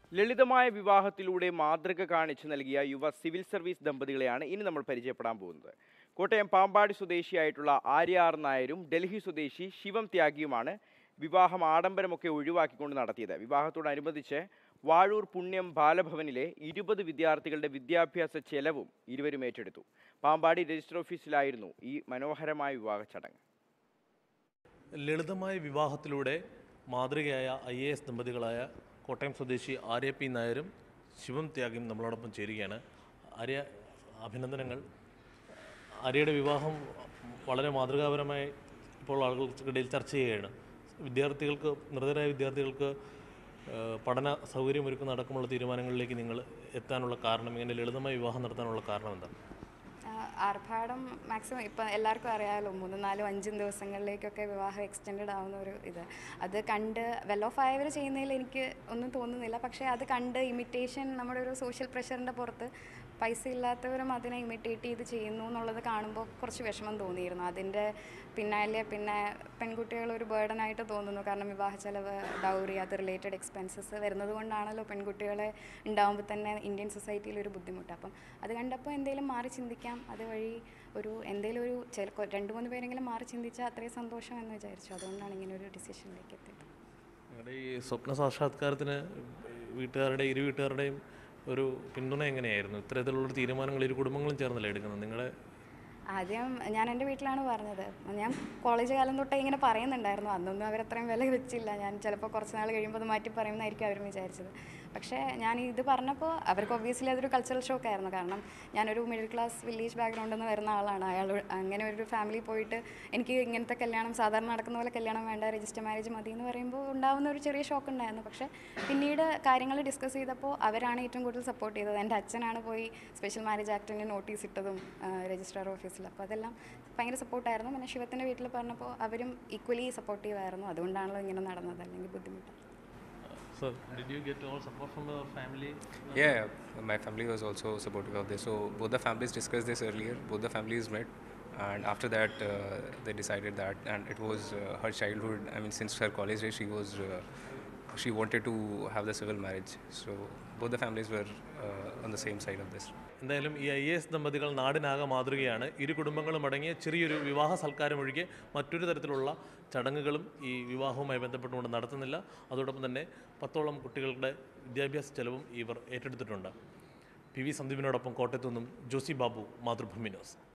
ലളിതമായ വിവാഹത്തിലൂടെ മാതൃക കാണിച്ചു നൽകിയ യുവ സിവിൽ സർവീസ് ദമ്പതികളെയാണ് ഇനി നമ്മൾ പരിചയപ്പെടാൻ പോകുന്നത് കോട്ടയം പാമ്പാടി സ്വദേശിയായിട്ടുള്ള ആര്യ ആർ നായരും ഡൽഹി സ്വദേശി ശിവം ത്യാഗിയുമാണ് വിവാഹം ആഡംബരമൊക്കെ ഒഴിവാക്കിക്കൊണ്ട് നടത്തിയത് വിവാഹത്തോടനുബന്ധിച്ച് വാഴൂർ പുണ്യം ബാലഭവനിലെ ഇരുപത് വിദ്യാർത്ഥികളുടെ വിദ്യാഭ്യാസ ചെലവും ഇരുവരും ഏറ്റെടുത്തു പാമ്പാടി രജിസ്റ്റർ ഓഫീസിലായിരുന്നു ഈ മനോഹരമായ വിവാഹ ചടങ്ങ് ലളിതമായ വിവാഹത്തിലൂടെ മാതൃകയായ ഐ എ എസ് ദമ്പതികളായ കോട്ടയം സ്വദേശി ആര്യ പി നായരും ശിവം ത്യാഗിയും നമ്മളോടൊപ്പം ചേരുകയാണ് ആര്യ അഭിനന്ദനങ്ങൾ ആര്യയുടെ വിവാഹം വളരെ മാതൃകാപരമായി ഇപ്പോൾ ആളുകൾക്കിടയിൽ ചർച്ച ചെയ്യുകയാണ് വിദ്യാർത്ഥികൾക്ക് നിർദ്ധരായ വിദ്യാർത്ഥികൾക്ക് ഏഹ്, പഠന സൗകര്യമൊരുക്കുന്ന അടക്കമുള്ള തീരുമാനങ്ങളിലേക്ക് നിങ്ങൾ എത്താനുള്ള കാരണം ഇങ്ങനെ ലളിതമായ വിവാഹം നടത്താനുള്ള കാരണം എന്താണ് ആഹ് ആർഭാടം മാക്സിമം ഇപ്പം എല്ലാവർക്കും അറിയാമല്ലോ മൂന്നും നാലും അഞ്ചും ദിവസങ്ങളിലേക്കൊക്കെ വിവാഹം എക്സ്റ്റെൻഡ് ആവുന്ന ഒരു ഇത് അത് കണ്ട് വെൽ ഓഫ് ആയവർ ചെയ്യുന്നതിൽ എനിക്ക് ഒന്നും തോന്നുന്നില്ല പക്ഷേ അത് കണ്ട് ഇമിറ്റേഷൻ നമ്മുടെ ഒരു സോഷ്യൽ പ്രഷറിൻ്റെ പുറത്ത് പൈസ ഇല്ലാത്തവരും അതിനെ ഇമിറ്റേറ്റ് ചെയ്ത് ചെയ്യുന്നു എന്നുള്ളത് കാണുമ്പോൾ കുറച്ച് വിഷമം തോന്നിയിരുന്നു അതിൻ്റെ പിന്നാലെ പിന്നെ പെൺകുട്ടികൾ ഒരു ബേർഡനായിട്ട് തോന്നുന്നു കാരണം വിവാഹ ചെലവ് ഡൗറി അത് റിലേറ്റഡ് എക്സ്പെൻസസ് വരുന്നത് കൊണ്ടാണല്ലോ പെൺകുട്ടികളെ ഉണ്ടാകുമ്പോൾ തന്നെ ഇന്ത്യൻ സൊസൈറ്റിയിൽ ഒരു ബുദ്ധിമുട്ട് അപ്പം അത് കണ്ടപ്പോൾ എന്തെങ്കിലും മാറി ചിന്തിക്കാം അതുവഴി ഒരു എന്തെങ്കിലും ഒരു ചില കൊ- രണ്ട് മൂന്ന് പേരെങ്കിലും മാറി ചിന്തിച്ചാൽ അത്രയും സന്തോഷം എന്ന് വിചാരിച്ചു അതുകൊണ്ടാണ് ഇങ്ങനെ ഒരു ഡിസിഷനിലേക്ക് എത്തിയത് നിങ്ങളുടെ ഈ സ്വപ്ന സാക്ഷാത്കാരത്തിന് വീട്ടുകാരുടെ ഇരു വീട്ടുകാരുടെയും ഒരു പിന്തുണ എങ്ങനെയായിരുന്നു ഇത്തരത്തിലുള്ള തീരുമാനങ്ങൾ ഇരു കുടുംബങ്ങളും ചേർന്നല്ലേ എടുക്കുന്നത് നിങ്ങളുടെ ആദ്യം ഞാൻ എൻ്റെ വീട്ടിലാണ് പറഞ്ഞത് ഞാൻ കോളേജ് കാലം തൊട്ടേ ഇങ്ങനെ പറയുന്നുണ്ടായിരുന്നു അന്നൊന്നും അവരത്രയും വില വെച്ചില്ല ഞാൻ ചിലപ്പോൾ കുറച്ച് നാൾ കഴിയുമ്പോൾ അത് മാറ്റി പറയുമെന്നായിരിക്കും അവരും വിചാരിച്ചത് പക്ഷേ ഞാൻ ഇത് പറഞ്ഞപ്പോൾ അവർക്ക് ഒബ്വിയസ്ലി അതൊരു കൾച്ചറൽ ഷോക്ക് ആയിരുന്നു കാരണം ഞാനൊരു മിഡിൽ ക്ലാസ് വില്ലേജ് ബാക്ക്ഗ്രൗണ്ടിൽ നിന്ന് വരുന്ന ആളാണ് അയാൾ അങ്ങനെ ഒരു ഫാമിലി പോയിട്ട് എനിക്ക് ഇങ്ങനത്തെ കല്യാണം സാധാരണ നടക്കുന്ന പോലെ കല്യാണം വേണ്ട രജിസ്റ്റർ മാരേജ് മതി എന്ന് പറയുമ്പോൾ ഉണ്ടാവുന്ന ഒരു ചെറിയ ഷോക്ക് ഉണ്ടായിരുന്നു പക്ഷേ പിന്നീട് കാര്യങ്ങൾ ഡിസ്കസ് ചെയ്തപ്പോൾ അവരാണ് ഏറ്റവും കൂടുതൽ സപ്പോർട്ട് ചെയ്തത് എൻ്റെ അച്ഛനാണ് പോയി സ്പെഷ്യൽ മാരേജ് ആക്ടിന് നോട്ടീസ് ഇട്ടതും രജിസ്ട്രാർ ഓഫീസിൽ അപ്പോൾ അതെല്ലാം ഭയങ്കര സപ്പോർട്ടായിരുന്നു പിന്നെ ശിവത്തിൻ്റെ വീട്ടിൽ പറഞ്ഞപ്പോൾ അവരും ഈക്വലി സപ്പോർട്ടീവ് ആയിരുന്നു അതുകൊണ്ടാണല്ലോ ഇങ്ങനെ നടന്നത് അല്ലെങ്കിൽ ബുദ്ധിമുട്ട് sir did you get all support from your family Yeah, my family was also supportive of this. So both the families discussed this earlier. Both the families met, and after that, uh, they decided that, and it was uh, her childhood. I mean, since her college days, she was uh, she wanted to have the civil marriage. So both the families were uh, on the same side of this. എന്തായാലും ഈ I A S ദമ്പതികൾ നാടിനാകെ മാതൃകയാണ് ഇരു കുടുംബങ്ങളും അടങ്ങിയ ചെറിയൊരു വിവാഹ സൽക്കാരം ഒഴികെ മറ്റൊരു തരത്തിലുള്ള ചടങ്ങുകളും ഈ വിവാഹവുമായി ബന്ധപ്പെട്ടുകൊണ്ട് നടത്തുന്നില്ല അതോടൊപ്പം തന്നെ പത്തോളം കുട്ടികളുടെ വിദ്യാഭ്യാസ ചെലവും ഇവർ ഏറ്റെടുത്തിട്ടുണ്ട് പി വി സന്ദീപിനോടൊപ്പം കോട്ടയത്തു നിന്നും ജോസി ബാബു മാതൃഭൂമി ന്യൂസ്